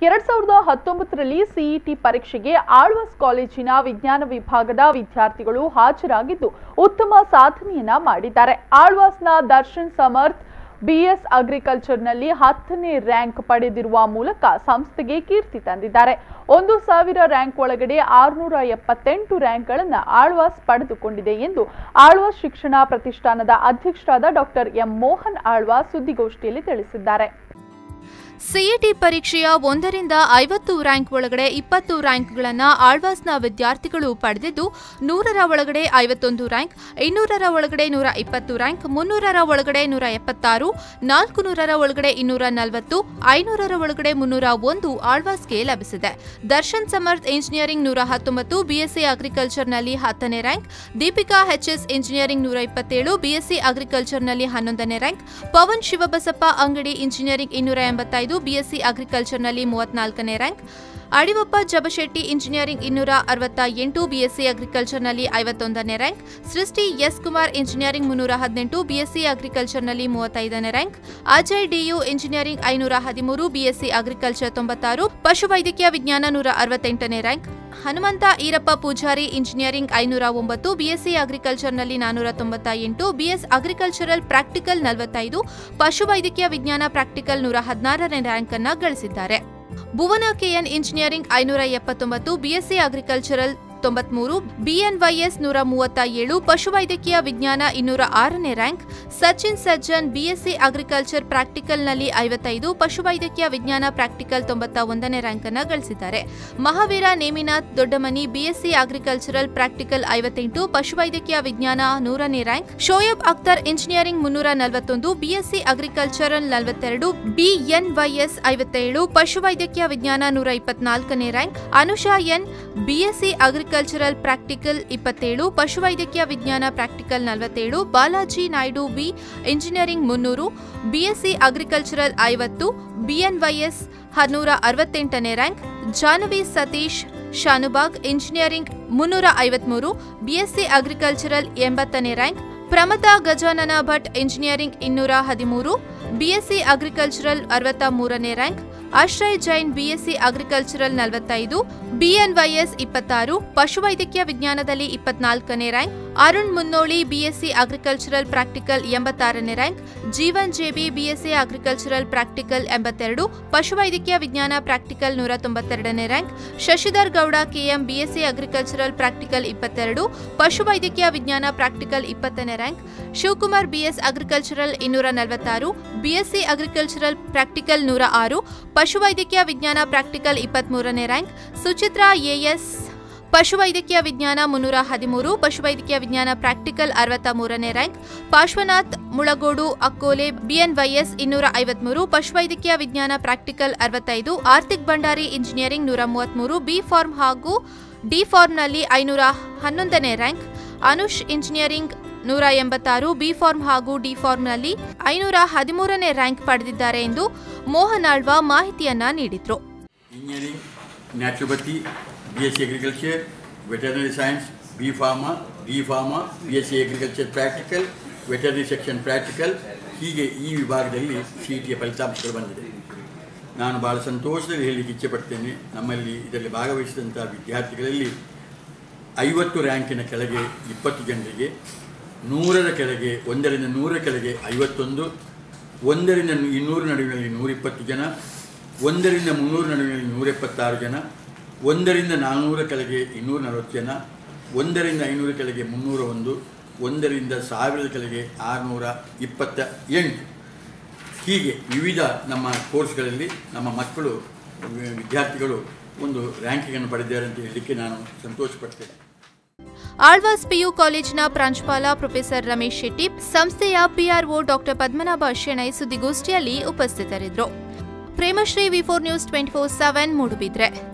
ಎರಡ್ ಸಾವಿರದ ಹತ್ತೊಂಬತ್ತರಲ್ಲಿ ಸಿಇಟಿ ಪರೀಕ್ಷೆಗೆ ಆಳ್ವಾಸ್ ಕಾಲೇಜಿನ ವಿಜ್ಞಾನ ವಿಭಾಗದ ವಿದ್ಯಾರ್ಥಿಗಳು ಹಾಜರಾಗಿದ್ದು ಉತ್ತಮ ಸಾಧನೆಯನ್ನ ಮಾಡಿದ್ದಾರೆ ಆಳ್ವಾಸ್ನ ದರ್ಶನ್ ಸಮರ್ಥ್ ಬಿಎಸ್ ಅಗ್ರಿಕಲ್ಚರ್ನಲ್ಲಿ ಹತ್ತನೇ ರ್ಯಾಂಕ್ ಪಡೆದಿರುವ ಮೂಲಕ ಸಂಸ್ಥೆಗೆ ಕೀರ್ತಿ ತಂದಿದ್ದಾರೆ ಒಂದು ಸಾವಿರ ರ್ಯಾಂಕ್ ಒಳಗಡೆ ಆರುನೂರ ಎಪ್ಪತ್ತೆಂಟು ರ್ಯಾಂಕ್ಗಳನ್ನು ಆಳ್ವಾಸ್ ಪಡೆದುಕೊಂಡಿದೆ ಎಂದು ಆಳ್ವಾಸ್ ಶಿಕ್ಷಣ ಪ್ರತಿಷ್ಠಾನದ ಅಧ್ಯಕ್ಷರಾದ ಡಾಕ್ಟರ್ ಎಂ ಮೋಹನ್ ಆಳ್ವಾಸ್ ಸುದ್ದಿಗೋಷ್ಠಿಯಲ್ಲಿ ತಿಳಿಸಿದ್ದಾರೆ ಸಿಇಟಿ ಪರೀಕ್ಷೆಯ ಒಂದರಿಂದ ಐವತ್ತು ರ್ಯಾಂಕ್ ಒಳಗಡೆ ಇಪ್ಪತ್ತು ರ್ಯಾಂಕ್ಗಳನ್ನು ಆಳ್ವಾಸ್ನ ವಿದ್ಯಾರ್ಥಿಗಳು ಪಡೆದಿದ್ದು ನೂರರ ಒಳಗಡೆ ಐವತ್ತೊಂದು ರ್ಯಾಂಕ್ ಇನ್ನೂರರ ಒಳಗಡೆ ನೂರ ಇಪ್ಪತ್ತು ರ್ಯಾಂಕ್ ಮುನ್ನೂರರ ಒಳಗಡೆ ನೂರ ಎಪ್ಪತ್ತಾರು ನಾಲ್ಕು ನೂರರ ಒಳಗಡೆ ಇನ್ನೂರ ನಲವತ್ತು ಐನೂರರ ಒಳಗಡೆ ಮುನ್ನೂರ ಒಂದು ಆಳ್ವಾಸ್ಗೆ ಲಭಿಸಿದೆ ದರ್ಶನ್ ಸಮರ್ಥ್ ಇಂಜಿನಿಯರಿಂಗ್ ನೂರ ಹತ್ತೊಂಬತ್ತು ಬಿಎಸ್ಸಿ ಅಗ್ರಿಕಲ್ಚರ್ನಲ್ಲಿ ಹತ್ತನೇ ರ್ಯಾಂಕ್ ದೀಪಿಕಾ ಎಚ್ಎಸ್ ಇಂಜಿನಿಯರಿಂಗ್ ನೂರ ಇಪ್ಪತ್ತೇಳು ಬಿಎಸ್ಸಿ ಅಗ್ರಿಕಲ್ಚರ್ನಲ್ಲಿ ಹನ್ನೊಂದನೇ ರ್ಯಾಂಕ್ ಪವನ್ ಶಿವಬಸಪ್ಪ ಅಂಗಡಿ ಇಂಜಿನಿಯರಿಂಗ್ ಇನ್ನೂರ ಎಂಬತ್ತೈದು ಬಿಎಸ್ಸಿ ಅಗ್ರಿಕಲ್ಚರ್ನಲ್ಲಿ ಮೂವತ್ನಾಲ್ಕನೇ ರ್ಯಾಂಕ್ ಅಡಿವಪ್ಪ ಜಬಶೆಟ್ಟಿ ಇಂಜಿನಿಯರಿಂಗ್ ಇನ್ನೂರ ಅರವತ್ತ ಎಂಟು ಬಿಎಸ್ಸಿ ಅಗ್ರಿಕಲ್ಚರ್ನಲ್ಲಿ ಐವತ್ತೊಂದನೇ rank Srishti S Kumar engineering ಮುನ್ನೂರ ಹದಿನೆಂಟು ಬಿಎಸ್ಸಿ ಅಗ್ರಿಕಲ್ಚರ್ನಲ್ಲಿ ಮೂವತ್ತೈದನೇ ರ್ಯಾಂಕ್ ಅಜಯ್ ಡಿಯು ಇಂಜಿನಿಯರಿಂಗ್ ಐನೂರ ಹದಿಮೂರು ಬಿಎಸ್ಸಿ ಅಗ್ರಿಕಲ್ಚರ್ ತೊಂಬತ್ತಾರು ಪಶುವೈದ್ಯಕೀಯ ವಿಜ್ಞಾನ ನೂರ ಅರವತ್ತೆಂಟನೇ ರ್ಯಾಂಕ್ ಹನುಮಂತ ಈರಪ್ಪ ಪೂಜಾರಿ ಇಂಜಿನಿಯರಿಂಗ್ ಐನೂರ ಒಂಬತ್ತು ಬಿಎಸ್ಸಿ ಅಗ್ರಿಕಲ್ಚರ್ನಲ್ಲಿ ನಾನೂರ ತೊಂಬತ್ತ ಎಂಟು ಬಿಎಸ್ ಅಗ್ರಿಕಲ್ಚರಲ್ ಪ್ರಾಕ್ಟಿಕಲ್ ನಲವತ್ತೈದು ಪಶುವೈದ್ಯಕೀಯ ವಿಜ್ಞಾನ ಪ್ರಾಕ್ಟಿಕಲ್ ನೂರ ಹದಿನಾರನೇ ರ್ಯಾಂಕ್ ಅನ್ನ ಗಳಿಸಿದ್ದಾರೆ ಭುವನ ಕೆಎನ್ ಇಂಜಿನಿಯರಿಂಗ್ ಐನೂರ ಎಪ್ಪತ್ತೊಂಬತ್ತು ಬಿಎಸ್ಸಿ ಅಗ್ರಿಕಲ್ಚರಲ್ ತೊಂಬತ್ಮೂರು ಬಿಎನ್ವೈಎಸ್ ನೂರ ಮೂವತ್ತ ಏಳು ಪಶುವೈದ್ಯಕೀಯ ವಿಜ್ಞಾನ ಇನ್ನೂರ ಆರನೇ rank Sachin Sajjan BSc agriculture ಪ್ರಾಕ್ಟಿಕಲ್ನಲ್ಲಿ ಐವತ್ತೈದು ಪಶುವೈದ್ಯಕೀಯ ವಿಜ್ಞಾನ ಪ್ರಾಕ್ಟಿಕಲ್ ತೊಂಬತ್ತ ಒಂದನೇ ರ್ಯಾಂಕ್ ಅನ್ನು ಗಳಿಸಿದ್ದಾರೆ Mahavira Neminath Doddamani BSc agricultural practical ಐವತ್ತೆಂಟು ಪಶುವೈದ್ಯಕೀಯ ವಿಜ್ಞಾನ ನೂರನೇ ರ್ಯಾಂಕ್ ಶೋಯಬ್ ಅಖ್ತರ್ ಇಂಜಿನಿಯರಿಂಗ್ ಮುನ್ನೂರ ನಲವತ್ತೊಂದು ಬಿಎಸ್ಸಿ ಅಗ್ರಿಕಲ್ಚರಲ್ ನಲವತ್ತೆರಡು ಬಿಎನ್ವೈಎಸ್ ಐವತ್ತೇಳು ಪಶುವೈದ್ಯಕೀಯ ವಿಜ್ಞಾನ ನೂರ ಇಪ್ಪತ್ನಾಲ್ಕನೇ rank Anusha N BSc agricultural practical ಇಪ್ಪತ್ತೇಳು ಪಶುವೈದ್ಯಕೀಯ ವಿಜ್ಞಾನ ಪ್ರಾಕ್ಟಿಕಲ್ ನಲವತ್ತೇಳು ಬಾಲಾಜಿ ನಾಯ್ಡು ಬಿ ಇಂಜಿನಿಯರಿಂಗ್ ಮುನ್ನೂರು ಬಿಎಸ್ಸಿ ಅಗ್ರಿಕಲ್ಚರಲ್ ಐವತ್ತು ಬಿಎನ್ವೈಎಸ್ ಹನ್ನೂರ ಅರವತ್ತೆಂಟನೇ ರ್ಯಾಂಕ್ ಜಾಹ್ನವಿ ಸತೀಶ್ ಶಾನುಬಾಗ್ ಇಂಜಿನಿಯರಿಂಗ್ ಮುನ್ನೂರ ಐವತ್ಮೂರು ಬಿಎಸ್ಸಿ ಅಗ್ರಿಕಲ್ಚರಲ್ ಎಂಬತ್ತನೇ ರ್ಯಾಂಕ್ ಪ್ರಮತಾ ಗಜಾನನ ಭಟ್ ಇಂಜಿನಿಯರಿಂಗ್ ಇನ್ನೂರ ಹದಿಮೂರು ಬಿಎಸ್ಸಿ ಅಗ್ರಿಕಲ್ಚರಲ್ ಅರವತ್ತ ಮೂರನೇ rank Ashray Jain BSc agricultural ನಲವತ್ತೈದು ಬಿಎನ್ವೈಎಸ್ ಇಪ್ಪತ್ತಾರು ಪಶುವೈದ್ಯಕೀಯ ವಿಜ್ಞಾನದಲ್ಲಿ ಇಪ್ಪತ್ನಾಲ್ಕನೇ rank Arun Munnoli BSc agricultural practical ಎಂಬತ್ತಾರನೇ rank Jeevan JB BSc agricultural practical ಎಂಬತ್ತೆರಡು ಪಶುವೈದ್ಯಕೀಯ ವಿಜ್ಞಾನ ಪ್ರಾಕ್ಟಿಕಲ್ ನೂರ ತೊಂಬತ್ತೆರಡನೇ rank Shashidhar Gowda KM BSc agricultural practical ಇಪ್ಪತ್ತೆರಡು ಪಶುವೈದ್ಯಕೀಯ ವಿಜ್ಞಾನ ಪ್ರಾಕ್ಟಿಕಲ್ ಇಪ್ಪತ್ತನೇ ರ್ಯಾಂಕ್ ಶಿವಕುಮಾರ್ ಬಿಎಸ್ ಅಗ್ರಿಕಲ್ಚರಲ್ ಇನ್ನೂರ ನಲವತ್ತಾರು ಬಿಎಸ್ಸಿ ಅಗ್ರಿಕಲ್ಚರಲ್ ಪ್ರಾಕ್ಟಿಕಲ್ ನೂರ ಆರು ಪಶುವೈದ್ಯಕೀಯ ವಿಜ್ಞಾನ ಪ್ರಾಕ್ಟಿಕಲ್ ಇಪ್ಪತ್ಮೂರನೇ ರ್ಯಾಂಕ್ ಸುಚಿತ್ರಾ ಎಎಸ್ ಪಶುವೈದ್ಯಕೀಯ ವಿಜ್ಞಾನ ಮುನ್ನೂರ ಹದಿಮೂರು ಪಶುವೈದ್ಯಕೀಯ ವಿಜ್ಞಾನ ಪ್ರಾಕ್ಟಿಕಲ್ ಅರವತ್ತ ಮೂರನೇ ರ್ಯಾಂಕ್ ಪಾರ್ಶ್ವನಾಥ್ ಮುಳಗೋಡು ಅಕ್ಕೋಲೆ ಬಿಎನ್ವೈಎಸ್ ಇನ್ನೂರ ಐವತ್ಮೂರು ಪಶುವೈದ್ಯಕೀಯ ವಿಜ್ಞಾನ ಪ್ರಾಕ್ಟಿಕಲ್ ಅರವತ್ತೈದು ಆರ್ಥಿಕ್ ಭಂಡಾರಿ ಇಂಜಿನಿಯರಿಂಗ್ ನೂರ ಮೂವತ್ಮೂರು ಬಿ ಫಾರ್ಮ್ ಹಾಗೂ ಡಿ ಫಾರ್ಮ್ನಲ್ಲಿ ಐನೂರ ಹನ್ನೊಂದನೇ ರ್ಯಾಂಕ್ ಅನುಷ್ ಇಂಜಿನಿಯರಿಂಗ್ ನೂರ ಎಂಬತ್ತಾರು ಬಿ ಫಾರ್ಮ್ ಹಾಗೂ ಡಿ ಫಾರ್ಮ್ನಲ್ಲಿ ಐನೂರ ಹದಿಮೂರನೇ ರ್ಯಾಂಕ್ ಪಡೆದಿದ್ದಾರೆ ಎಂದು ಮೋಹನ್ ಆಳ್ವಾ ಮಾಹಿತಿಯನ್ನ ನೀಡಿದ್ರು engineering naturopathy B S C agriculture veterinary science B pharma D pharma B S C agriculture practical veterinary section practical ಹೀಗೆ ಈ ವಿಭಾಗದಲ್ಲಿ ಸಿ ಇ ಟಿಯ ಫಲಿತಾಂಶಗಳು ಬಂದಿದೆ ನಾನು ಭಾಳ ಸಂತೋಷದಲ್ಲಿ ಹೇಳಲಿಕ್ಕೆ ಇಚ್ಛೆಪಡ್ತೇನೆ ನಮ್ಮಲ್ಲಿ ಇದರಲ್ಲಿ ಭಾಗವಹಿಸಿದಂಥ ವಿದ್ಯಾರ್ಥಿಗಳಲ್ಲಿ ಐವತ್ತು ರ್ಯಾಂಕಿನ ಕೆಳಗೆ ಇಪ್ಪತ್ತು ಜನರಿಗೆ ನೂರರ ಕೆಳಗೆ ಒಂದರಿಂದ ನೂರರ ಕೆಳಗೆ ಐವತ್ತೊಂದು ಒಂದರಿಂದ ಇನ್ನೂರು ನಡುವಿನಲ್ಲಿ ನೂರಿಪ್ಪತ್ತು ಜನ ಒಂದರಿಂದ ಮುನ್ನೂರು ನಡುವಿನಲ್ಲಿ ನೂರೆಪ್ಪತ್ತಾರು ಜನ ಒಂದರಿಂದ ನಾನ್ನೂರ ಕೆಳಗೆ ಇನ್ನೂರ ನಲವತ್ತು ಜನ ಒಂದರಿಂದ ಐನೂರ ಕೆಳಗೆ ಮುನ್ನೂರ ಒಂದು ಒಂದರಿಂದ ಸಾವಿರದ ಕೆಳಗೆ ಆರುನೂರ ಇಪ್ಪತ್ತ ಎಂಟು ಹೀಗೆ ವಿವಿಧ ನಮ್ಮ ಕೋರ್ಸ್ಗಳಲ್ಲಿ ನಮ್ಮ ಮಕ್ಕಳು ವಿ- ವಿದ್ಯಾರ್ಥಿಗಳು ಒಂದು ರ್ಯಾಂಕಿಂಗನ್ನು ಪಡೆದಿದ್ದಾರೆ ಅಂತ ಹೇಳಲಿಕ್ಕೆ ನಾನು ಸಂತೋಷಪಡ್ತೇನೆ ಆಳ್ವಾಸ್ ಪಿಯು ಕಾಲೇಜಿನ ಪ್ರಾಂಶುಪಾಲ ಪ್ರೊಫೆಸರ್ ರಮೇಶ್ ಶೆಟ್ಟಿ ಸಂಸ್ಥೆಯ ಪಿಆರ್ಒ ಡಾಕ್ಟರ್ ಪದ್ಮನಾಭ ಶೆಣೈ ಸುದ್ದಿಗೋಷ್ಠಿಯಲ್ಲಿ ಉಪಸ್ಥಿತರಿದ್ದರು Premashree V four news twenty four seven Moodbidri